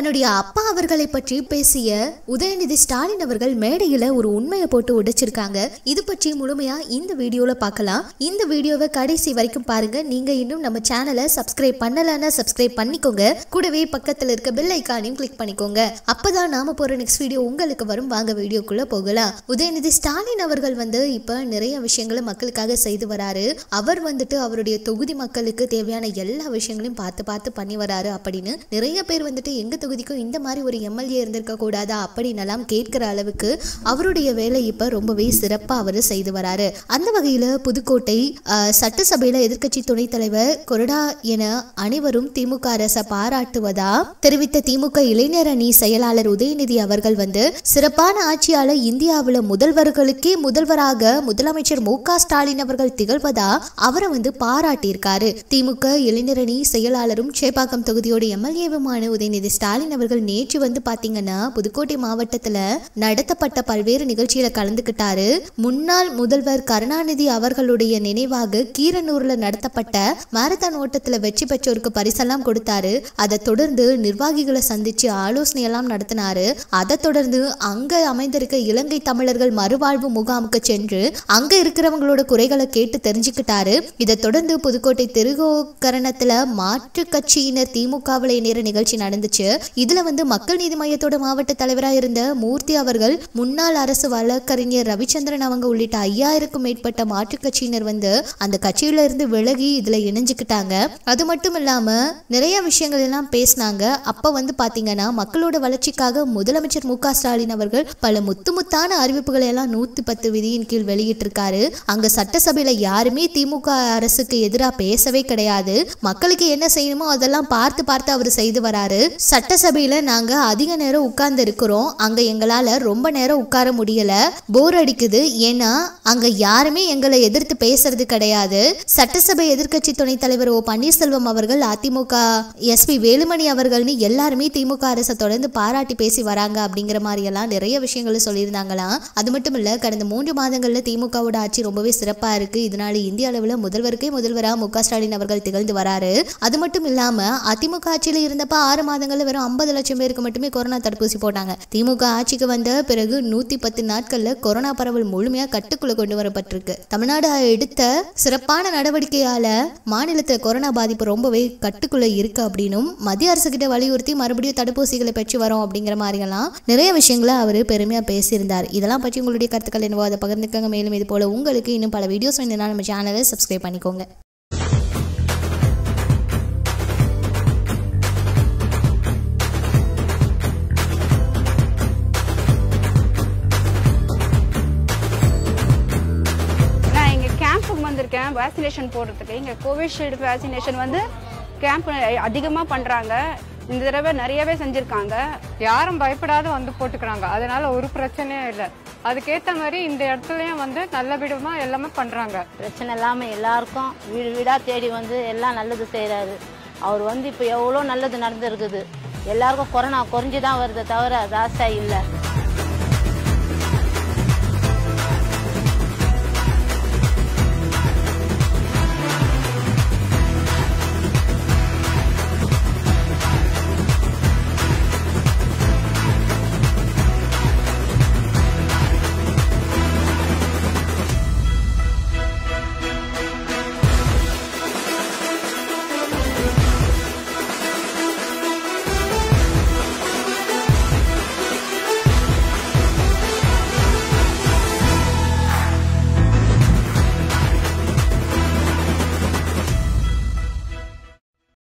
தன்னுடைய அப்பா அவர்களை பற்றி பேசிய உதயநிதி ஸ்டாலின் அவர்கள் மேடையில ஒரு உண்மையை போட்டு உடைச்சிருக்காங்க இது பற்றி முழுமையா இந்த வீடியோல பார்க்கலாம் இந்த வீடியோவை கடைசி வரைக்கும் பாருங்க நீங்க இன்னும் நம்ம சேனலை சப்ஸ்கிரைப் பண்ணலன்னா சப்ஸ்கிரைப் பண்ணிக்கோங்க கூடவே பக்கத்துல இருக்க பெல் ஐக்கானையும் கிளிக் பண்ணிக்கோங்க அப்பதான் நாம போற நெக்ஸ்ட் வீடியோ உங்களுக்கு வரும் வாங்க வீடியோக்குள்ள போகலாம் உதயநிதி ஸ்டாலின் அவர்கள் வந்து இப்ப நிறைய விஷயங்களை மக்களுக்காக செய்து வராரு அவர் வந்துட்டு அவருடைய தொகுதி மக்களுக்கு தேவையான எல்லா விஷயங்களையும் பார்த்து பார்த்து பண்ணி வராரு அப்படின்னு நிறைய பேர் வந்துட்டு எங்க தொகுதிக்கும் இந்த மாதிரி ஒரு எம்எல்ஏ இருந்திருக்க கூடாதா அப்படின்னு எல்லாம் கேட்கிற அளவுக்கு அவருடைய வேலை இப்ப ரொம்பவே சிறப்பா அவர் செய்து வராரு அந்த வகையில புதுக்கோட்டை ஆஹ், சட்டசபையில எதிர்க்கட்சி துணைத் தலைவர் கொரடா என அனைவரும் திமுக அரசை பாராட்டுவதா தெரிவித்த திமுக இளைஞர் அணி செயலாளர் உதயநிதி அவர்கள் வந்து சிறப்பான ஆட்சியாளர் இந்தியாவுல முதல்வர்களுக்கே முதல்வராக முதலமைச்சர் மு க ஸ்டாலின் அவர்கள் திகழ்வதா அவரை வந்து பாராட்டியிருக்காரு திமுக இளைஞரணி செயலாளரும் சேப்பாக்கம் தொகுதியோட எம்எல்ஏவுமான உதயநிதி ஸ்டாலின் அவர்கள் நேற்று வந்து பாத்தீங்கன்னா புதுக்கோட்டை மாவட்டத்துல நடத்தப்பட்ட பல்வேறு நிகழ்ச்சியில கலந்துக்கிட்டாரு முன்னாள் முதல்வர் கருணாநிதி அவர்களுடைய நினைவாக கீரனூர்ல நடத்தப்பட்ட மாரத்தான் ஓட்டத்துல வெற்றி பெற்றோருக்கு பரிசெல்லாம் கொடுத்தாரு அதை தொடர்ந்து நிர்வாகிகளை சந்திச்சு ஆலோசனை எல்லாம் நடத்தினாரு அதை தொடர்ந்து அங்க அமைந்திருக்க இலங்கை தமிழர்கள் மறுவாழ்வு முகாமுக்கு சென்று அங்க இருக்கிறவங்களோட குறைகளை கேட்டு தெரிஞ்சுக்கிட்டாரு இதை தொடர்ந்து புதுக்கோட்டை திருகோகரணத்துல மாற்று கட்சியினர் திமுகவில் நேர நிகழ்ச்சி நடந்துச்சு இதுல வந்து மக்கள் நீதி மையத்தோட மாவட்ட தலைவராக இருந்த மூர்த்தி அவர்கள் முன்னாள் அரசு வழக்கறிஞர் ரவிச்சந்திரன் அவங்க உள்ளிட்ட ஐயாயிரக்கும் மேற்பட்ட மாற்றுக் கட்சியினர் வந்து அந்த கட்சியில இருந்து விலகி இதுல இணைஞ்சுக்கிட்டாங்க அது மட்டும் இல்லாம நிறைய விஷயங்கள் எல்லாம் பேசினாங்க அப்ப வந்து பாத்தீங்கன்னா மக்களோட வளர்ச்சிக்காக முதலமைச்சர் மு க ஸ்டாலின் அவர்கள் பல முத்து முத்தான அறிவிப்புகளை எல்லாம் நூத்தி பத்து விதியின் கீழ் வெளியிட்டிருக்காரு அங்க சட்டசபையில யாருமே திமுக அரசுக்கு எதிராக பேசவே கிடையாது மக்களுக்கு என்ன செய்யணுமோ அதெல்லாம் பார்த்து பார்த்து அவர் செய்து வராரு சட்டசபையில நாங்க அதிக நேரம் உட்கார்ந்து இருக்கிறோம் அங்க எங்களால ரொம்ப நேரம் உட்கார முடியல போர் அடிக்குது ஏன்னா அங்க யாருமே எங்களை எதிர்த்து பேசுறது கிடையாது சட்டசபை எதிர்க்கட்சி துணைத் தலைவர் ஓ பன்னீர்செல்வம் அவர்கள் அதிமுக எஸ்பி வேலுமணி அவர்கள்னு எல்லாருமே திமுக அரசை தொடர்ந்து பாராட்டி பேசி வராங்க அப்படிங்கிற மாதிரி எல்லாம் நிறைய விஷயங்களை சொல்லியிருந்தாங்களாம் அது மட்டும் இல்ல கடந்த மூன்று மாதங்கள்ல திமுகவோட ஆட்சி ரொம்பவே சிறப்பா இருக்கு இதனால இந்திய அளவுல முதல்வருக்கே முதல்வரா மு க ஸ்டாலின் அவர்கள் திகழ்ந்து வராரு அது மட்டும் இல்லாம அதிமுக ஆட்சியில இருந்தப்ப ஆறு மாதங்கள்ல வெறும் ஐம்பது லட்சம் பேருக்கு மட்டுமே கொரோனா தடுப்பூசி போட்டாங்க திமுக ஆட்சிக்கு வந்த பிறகு நூத்தி பத்து நாட்கள்ல கொரோனா பரவல் முழுமையா கட்டுக்குள்ள கொண்டு வரப்பட்டிருக்கு தமிழ்நாடு எடுத்த சிறப்பான நடவடிக்கையால மாநிலத்துல கொரோனா பாதிப்பு ரொம்பவே கட்டுக்குள்ள இருக்கு அப்படின்னும் மத்திய அரசு கிட்ட வலியுறுத்தி மறுபடியும் தடுப்பூசிகளை பெற்று வரோம் அப்படிங்கிற மாதிரியெல்லாம் நிறைய விஷயங்களை அவர் பெருமையா பேசியிருந்தார் இதெல்லாம் பற்றி உங்களுடைய கருத்துக்கள் என்னவோ அதை பகிர்ந்துக்கங்க மேலும் இது போல உங்களுக்கு இன்னும் பல வீடியோஸ் வேணும்னா நம்ம சேனலை சப்ஸ்கிரைப் பண்ணிக்கோங்க நான் இங்கே கேம்புக்கு வந்திருக்கேன் வேக்சினேஷன் போடுறதுக்கு இங்கே கோவிஷீல்டு வேக்சினேஷன் வந்து கேம்ப் அதிகமாக பண்ணுறாங்க இந்த தடவை நிறையவே செஞ்சுருக்காங்க யாரும் பயப்படாத வந்து போட்டுக்கிறாங்க அதனால ஒரு பிரச்சனையும் இல்லை அதுக்கேற்ற மாதிரி இந்த இடத்துலயும் வந்து நல்ல விதமா எல்லாமே பண்றாங்க பிரச்சனை இல்லாமல் எல்லாருக்கும் வீடு வீடாக தேடி வந்து எல்லாம் நல்லது செய்கிறாரு அவர் வந்து இப்போ எவ்வளோ நல்லது நடந்திருக்குது எல்லாருக்கும் கொரோனா குறைஞ்சி தான் வருதே தவிர ஜாஸ்தியாக இல்லை